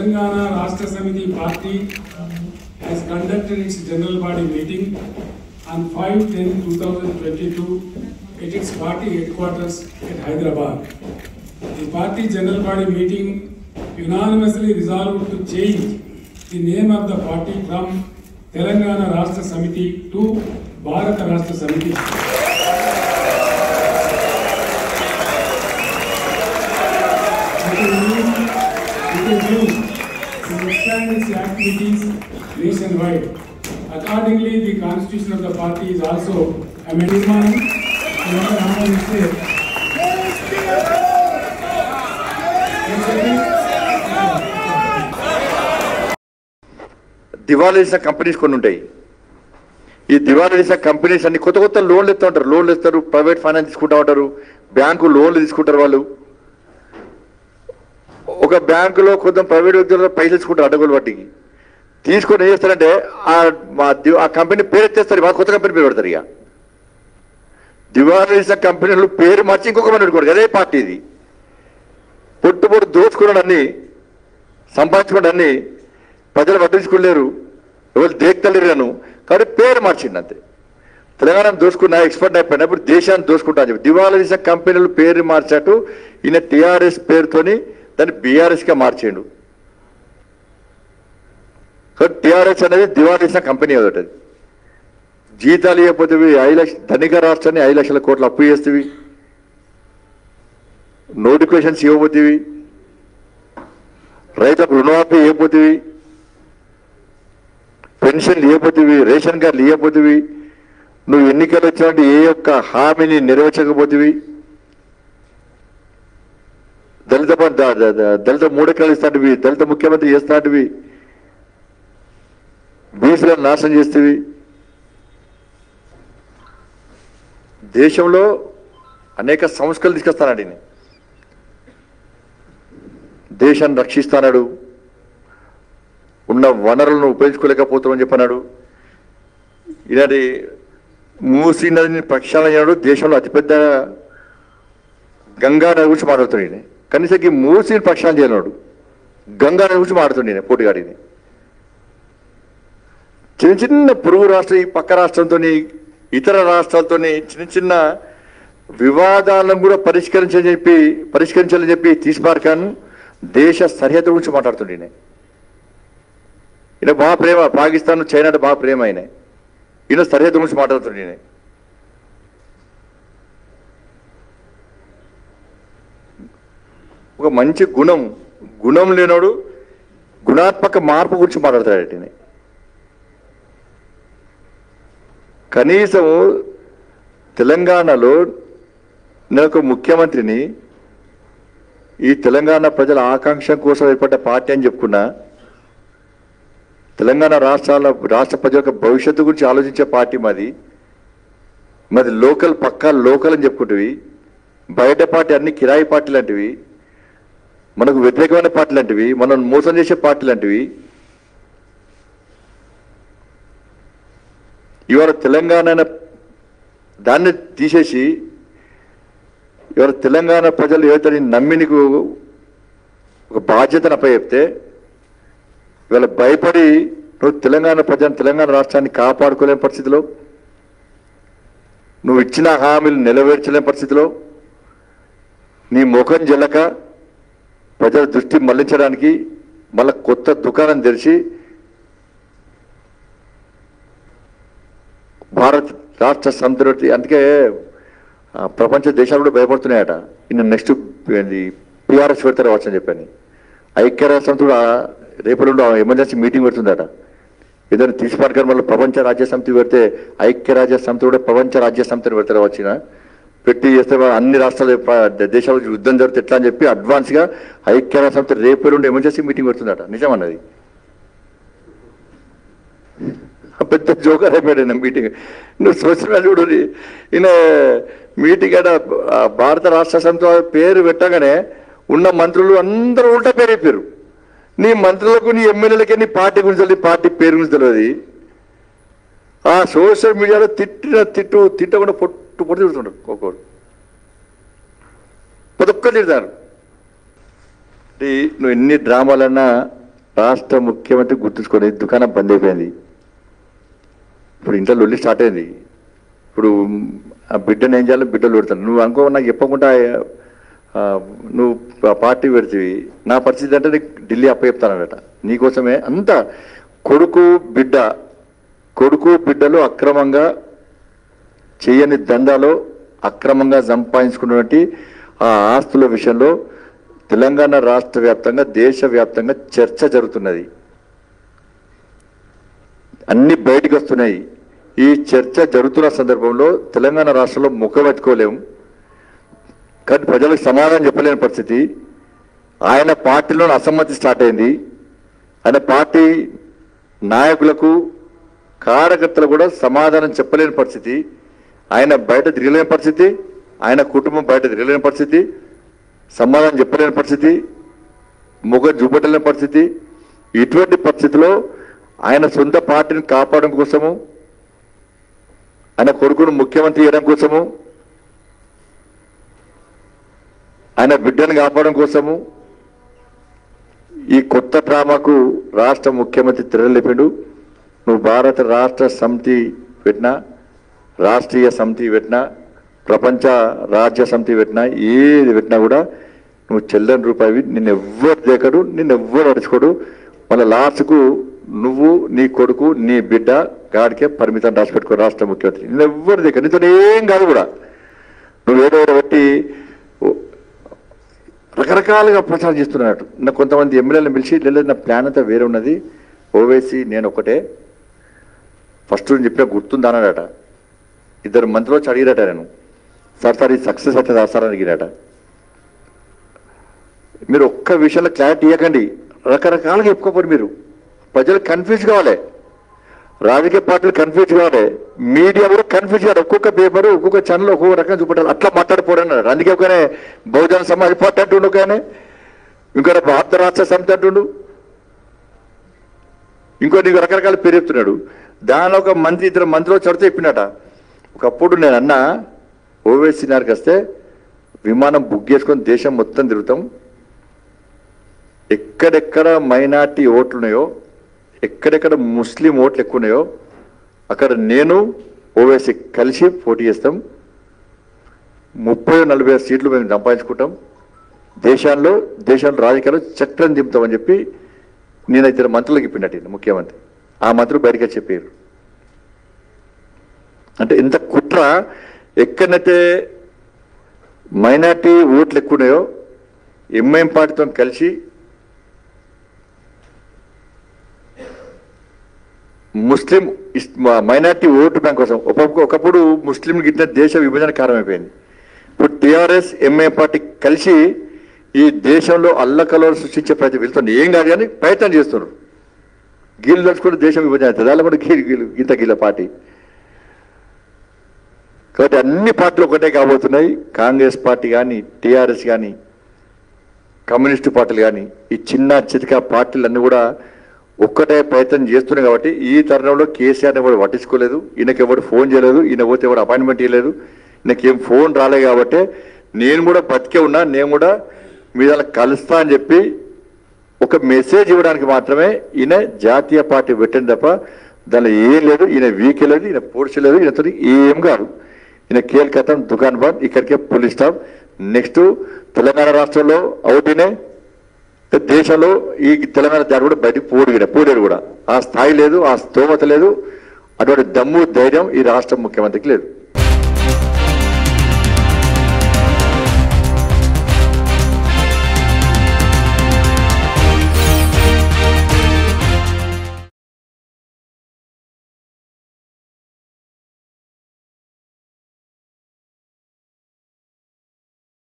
Telangana Rashtra Samiti Party has conducted its general body meeting on 5-10-2022 at its party headquarters at Hyderabad. The party general body meeting unanimously resolved to change the name of the party from Telangana Rashtra Samiti to Bharata Rashtra Samiti. It is used, it is used to expand its activities nationwide. Accordingly, the constitution of the party is also amended. ఏమైనా ఆమోదిస్తే దివాలా తీసిన companies కొన్ని ఉంటాయి ఈ దివాలా తీసిన companies అన్ని కొత్త కొత్త లోన్లు ఇస్తూ ఉంటారు లోన్లు ఇస్తారు ప్రైవేట్ ఫైనాన్స్ తీసుకుంటా ఉంటారు బ్యాంకు లోన్లు తీసుకుంటారు వాళ్ళు ఒక బ్యాంకులో కొంత ప్రైవేట్ వ్యక్తులు పైసలు తీసుకుంటారు అడ్డగోలు వడ్డీకి తీసుకొని ఏం చేస్తారంటే ఆ మా ది- ఆ కంపెనీ పేరు ఎత్తేస్తారు మా కొత్త కంపెనీ పేరు పెడతారు ఇక దివాలా తీసిన కంపెనీలు పేరు మార్చి ఇంకొక మంది పెట్టుకోరు అదే పార్టీ ఇది పొట్టు పొట్టు దోచుకున్నాడు అన్ని సంపాదించుకోండి అన్ని ప్రజలు పట్టించుకోలేరు ఎవరు దేక్తలేరు గాను కాబట్టి పేరు మార్చిండి అంతే తెలంగాణ దోసుకున్న ఎక్స్పర్ట్ అయిపోయినా ఇప్పుడు దేశాన్ని దోసుకుంటా అని చెప్పి దివాలా తీసిన కంపెనీలు పేరు మార్చాటు ఈయన టీఆర్ఎస్ పేరుతోని దాన్ని బీఆర్ఎస్గా మార్చేయండు కాబట్టి టీఆర్ఎస్ అనేది దివాలా తీసిన కంపెనీ ఒకటి అది జీతాలు ఇవ్వకపోతే ఐదు లక్ష ధనిక రాష్ట్రాన్ని ఐదు లక్షల కోట్లు అప్పు చేస్తేవి నోటిఫికేషన్స్ ఇవ్వబోతేవి రైతులకు రుణమాఫీ ఇవ్వబోతేవి పెన్షన్లు ఇవ్వబోతేవి రేషన్ కార్డులు ఇవ్వబోతేవి నువ్వు ఎన్నికలు వచ్చినట్టు ఏ యొక్క హామీని నెరవేర్చకపోతేవి దళిత బం- ద- ద- ద- దళిత మూడెకరాలు ఇస్తాంటివి దళిత ముఖ్యమంత్రి చేస్తాంటివి బీసీలను నాశనం చేస్తేవి దేశంలో అనేక సంస్కరణలు తీసుకొస్తానండి నేను దేశాన్ని రక్షిస్తానాడు ఉన్న వనరులను ఉపయోగించుకోలేకపోతామని చెప్పన్నాడు ఇలాంటి మూసీ నదిని ప్రక్షాళన చేయడు దేశంలో అతిపెద్ద గంగా నది గురించి మాట్లాడుతున్నాడు ఈయన. కనీసం ఈ మూసీని ప్రక్షాళన చేయలేడు గంగా నది గురించి మాట్లాడుతుంది ఈయన, పోటీగాడిని చిన్న చిన్న పొరుగు రాష్ట్రం ఈ పక్క రాష్ట్రంతో ఇతర రాష్ట్రాలతో చిన్న చిన్న వివాదాలను కూడా పరిష్కరించని చెప్పి పరిష్కరించాలని చెప్పి తీసిపార్కాను దేశ సరిహద్దు గురించి మాట్లాడుతుండే ఈయన. ఈయన బాగా ప్రేమ పాకిస్తాన్ చైనా అంటే బాగా ప్రేమ ఆయన ఈయన సరిహద్దు గురించి మాట్లాడుతుండే ఈయన. ఒక మంచి గుణం గుణం లేనోడు గుణాత్మక మార్పు గురించి మాట్లాడతాడు ఈయన. కనీసం తెలంగాణలో నేను ఒక ముఖ్యమంత్రిని ఈ తెలంగాణ ప్రజల ఆకాంక్ష కోసం ఏర్పడ్డ పార్టీ అని చెప్పుకున్నా తెలంగాణ రాష్ట్రాల రాష్ట్ర ప్రజల యొక్క భవిష్యత్తు గురించి ఆలోచించే పార్టీ మాది మాది లోకల్ పక్కా లోకల్ అని చెప్పుకుంటువి బయట పార్టీ అన్ని కిరాయి పార్టీ లాంటివి మనకు వ్యతిరేకమైన పార్టీ లాంటివి మనం మోసం చేసే పార్టీ లాంటివి ఇవాళ తెలంగాణ అనే దాన్ని తీసేసి ఇవాళ తెలంగాణ ప్రజలు ఏదైతే నేను నమ్మి నీకు ఒక బాధ్యతను అప్పచెప్తే ఇవాళ భయపడి నువ్వు తెలంగాణ ప్రజలను తెలంగాణ రాష్ట్రాన్ని కాపాడుకోలేని పరిస్థితిలో నువ్వు ఇచ్చిన హామీలు నెరవేర్చలేని పరిస్థితిలో నీ ముఖం జల్లక ప్రజల దృష్టి మళ్లించడానికి మళ్ళా కొత్త దుకాణం తెరిచి భారత్ రాష్ట్ర సంతృప్తి అందుకే ఆ, ప్రపంచ దేశాలు కూడా భయపడుతున్నాయట ఇన్న నెక్స్ట్ పిఆర్ఎస్ పెడతారు వచ్చని చెప్పాను ఐక్యరాజ్య సమితి కూడా రేపటి నుండి ఎమర్జెన్సీ మీటింగ్ పెడుతుందట ఏదైనా తీసిపాటుగారు మళ్ళీ ప్రపంచ రాజ్య సమితి పెడితే ఐక్యరాజ్య సమితి కూడా ప్రపంచ రాజ్య సమితిని పెడతారు వచ్చిన పెట్టి చేస్తే వాళ్ళు అన్ని రాష్ట్రాలు ప- దేశాల యుద్ధం జరిగితే ఎట్లా అని చెప్పి అడ్వాన్స్గా ఐక్యరాజ్య సమితి రేపు నుండి ఎమర్జెన్సీ మీటింగ్ పెడుతుందట నిజం అన్నది పెద్ద జోకర్ అయిపోయాడు ఈయన మీటింగ్ నువ్వు సోషల్ మీడియా చూడు ఈయన మీటింగ్ అట ఆ భారత రాష్ట్ర సమితి వారి పేరు పెట్టగానే ఉన్న మంత్రులు అందరూ ఉల్టా పేరు అయిపోయారు నీ మంత్రులకు నీ ఎమ్మెల్యేలకి నీ పార్టీ గురించి తెలియదు పార్టీ పేరు గురించి తెలియదు ఆ సోషల్ మీడియాలో తిట్టిన తిట్టు తిట్టకుండా పొట్టు పొట్టు తిడుతుంటారు ఒక్కొక్కరు ప్రతి ఒక్కరు తిడతారు అంటే నువ్వు ఎన్ని డ్రామాలన్నా రాష్ట్ర ముఖ్యమంత్రి గుర్తుంచుకొని దుకాణం బంద్ అయిపోయింది ఇప్పుడు ఇంట్లో లొల్లి స్టార్ట్ అయింది ఇప్పుడు ఆ బిడ్డను ఏం చేయాలో బిడ్డలు పెడతాను నువ్వు అనుకో నాకు చెప్పకుండా ఆ, నువ్వు పా- పార్టీ పెడితివి నా పరిస్థితి అంటే నీకు ఢిల్లీ అప్పచెప్తానట నీకోసమే అంత కొడుకు బిడ్డ కొడుకు బిడ్డలు అక్రమంగా చేయని దందాలో అక్రమంగా సంపాదించుకున్నటువంటి ఆ ఆస్తుల విషయంలో తెలంగాణ రాష్ట్ర వ్యాప్తంగా దేశవ్యాప్తంగా చర్చ జరుగుతున్నది అన్ని బయటకు వస్తున్నాయి ఈ చర్చ జరుగుతున్న సందర్భంలో తెలంగాణ రాష్ట్రంలో ముఖం ఎత్తుకోలేము కానీ ప్రజలకు సమాధానం చెప్పలేని పరిస్థితి ఆయన పార్టీలో అసమ్మతి స్టార్ట్ అయింది ఆయన పార్టీ నాయకులకు కార్యకర్తలు కూడా సమాధానం చెప్పలేని పరిస్థితి ఆయన బయట తిరగలేని పరిస్థితి ఆయన కుటుంబం బయట తిరగలేని పరిస్థితి సమాధానం చెప్పలేని పరిస్థితి ముఖం చూపెట్టలేని పరిస్థితి ఇటువంటి పరిస్థితిలో ఆయన సొంత పార్టీని కాపాడడం కోసము ఆయన కొడుకును ముఖ్యమంత్రి చేయడం కోసము ఆయన బిడ్డను కాపాడడం కోసము ఈ కొత్త డ్రామాకు రాష్ట్ర ముఖ్యమంత్రి తెరలేపాడు నువ్వు భారత రాష్ట్ర సమితి పెట్టినా రాష్ట్రీయ సమితి పెట్టినా ప్రపంచ రాజ్య సమితి పెట్టినా ఏది పెట్టినా కూడా నువ్వు చెల్లని రూపాయి నిన్ను ఎవ్వరు దేకడు నిన్ను ఎవ్వరు అడుచుకోడు మళ్ళీ లాస్ట్కు నువ్వు నీ కొడుకు నీ బిడ్డ గాడికే పరిమితం రాసి పెట్టుకో రాష్ట్ర ముఖ్యమంత్రి నిన్ను ఎవ్వరు దేక నీతో ఏం కాదు కూడా నువ్వు ఏదో ఏదో బట్టి రకరకాలుగా ప్రచారం చేస్తున్నట్టు నా కొంతమంది ఎమ్మెల్యేలను పిలిచి లేదు నా ప్లాన్ అంతా వేరే ఉన్నది ఓవేసి నేను ఒకటే ఫస్ట్ నేను చెప్పిన గుర్తుందా అన్నాడట ఇద్దరు మంత్రులు వచ్చి అడిగిరట నేను సార్ సార్ ఇది సక్సెస్ అవుతుంది సార్ అని అడిగిరట మీరు ఒక్క విషయంలో క్లారిటీ ఇవ్వకండి రకరకాలుగా చెప్పుకోపోరు మీరు ప్రజలు కన్ఫ్యూజ్ కావాలి రాజకీయ పార్టీలు కన్ఫ్యూజ్ కావాలి మీడియా కూడా కన్ఫ్యూజ్ కావాలి ఒక్కొక్క పేపర్ ఒక్కొక్క ఛానల్ ఒక్కొక్క రకంగా చూపెట్టాలి అట్లా మాట్లాడిపోరన్నారు అందుకే ఒకనే బహుజన సమాజ్ పార్టీ అంటుండు కానీ ఇంకో భారత రాష్ట్ర సమితి అంటుండు ఇంకో నీకు రకరకాల పేరు చెప్తున్నాడు దానిలో ఒక మంత్రి ఇద్దరు మంత్రిలో చడితే చెప్పినట ఒకప్పుడు నేను అన్నా ఓవేసీ నారికి వస్తే విమానం బుక్ చేసుకొని దేశం మొత్తం తిరుగుతాం ఎక్కడెక్కడ మైనార్టీ ఓట్లు ఉన్నాయో ఎక్కడెక్కడ ముస్లిం ఓట్లు ఎక్కువ ఉన్నాయో అక్కడ నేను ఓవేసీ కలిసి పోటీ చేస్తాం ముప్పై నలభై సీట్లు మేము సంపాదించుకుంటాం దేశాల్లో దేశంలో రాజకీయాలు చక్రం దింపుతామని చెప్పి నేను ఇద్దరు మంత్రులకు చెప్పినట్టు ముఖ్యమంత్రి ఆ మంత్రులు బయటకు వచ్చి చెప్పారు అంటే ఇంత కుట్ర ఎక్కడైతే మైనార్టీ ఓట్లు ఎక్కువ ఉన్నాయో ఎంఐఎం పార్టీతో కలిసి ముస్లిం ఇస్- మ- మైనార్టీ ఓటు బ్యాంక్ కోసం ఒక- ఒకప్పుడు ముస్లింలు గిట్ల దేశ విభజన కారణమైపోయింది ఇప్పుడు టిఆర్ఎస్ ఎంఏ పార్టీ కలిసి ఈ దేశంలో అల్లకల్లో సృష్టించే ప్రతి వెళ్తుంది ఏం కాదు కానీ ప్రయత్నం చేస్తున్నారు గీళ్ళు నడుచుకుంటే దేశం విభజన అవుతుంది అలా కూడా గీలు గీలు ఇంత గీల పార్టీ కాబట్టి అన్ని పార్టీలు ఒకటే కాబోతున్నాయి కాంగ్రెస్ పార్టీ కానీ టీఆర్ఎస్ కానీ కమ్యూనిస్టు పార్టీలు కానీ ఈ చిన్న చితిక పార్టీలన్నీ కూడా ఒక్కటే ప్రయత్నం చేస్తున్నాయి కాబట్టి ఈ తరుణంలో కేసీఆర్ని ఎవరు పట్టించుకోలేదు ఈయనకి ఎవరు ఫోన్ చేయలేదు ఈయన పోతే ఎవరు అపాయింట్మెంట్ ఇవ్వలేదు ఈయనకేం ఫోన్ రాలే కాబట్టి నేను కూడా బతికే ఉన్నా నేను కూడా మీద కలుస్తా అని చెప్పి ఒక మెసేజ్ ఇవ్వడానికి మాత్రమే ఈయన జాతీయ పార్టీ పెట్టింది తప్ప దానిలో ఏం లేదు ఈయన వీక్ లేదు ఈయన పోడ్చలేదు ఈయనతో ఏం కాదు ఈయన కేల్కతం దుకాన్ బంద్ ఇక్కడికే పోలీస్ స్టాప్ నెక్స్ట్ తెలంగాణ రాష్ట్రంలో అవుటినే దేశంలో ఈ తెలంగాణ జాతి కూడా బయటికి పోడు పోలేడు కూడా ఆ స్థాయి లేదు ఆ స్తోమత లేదు అటువంటి దమ్ము ధైర్యం ఈ రాష్ట్ర ముఖ్యమంత్రికి లేదు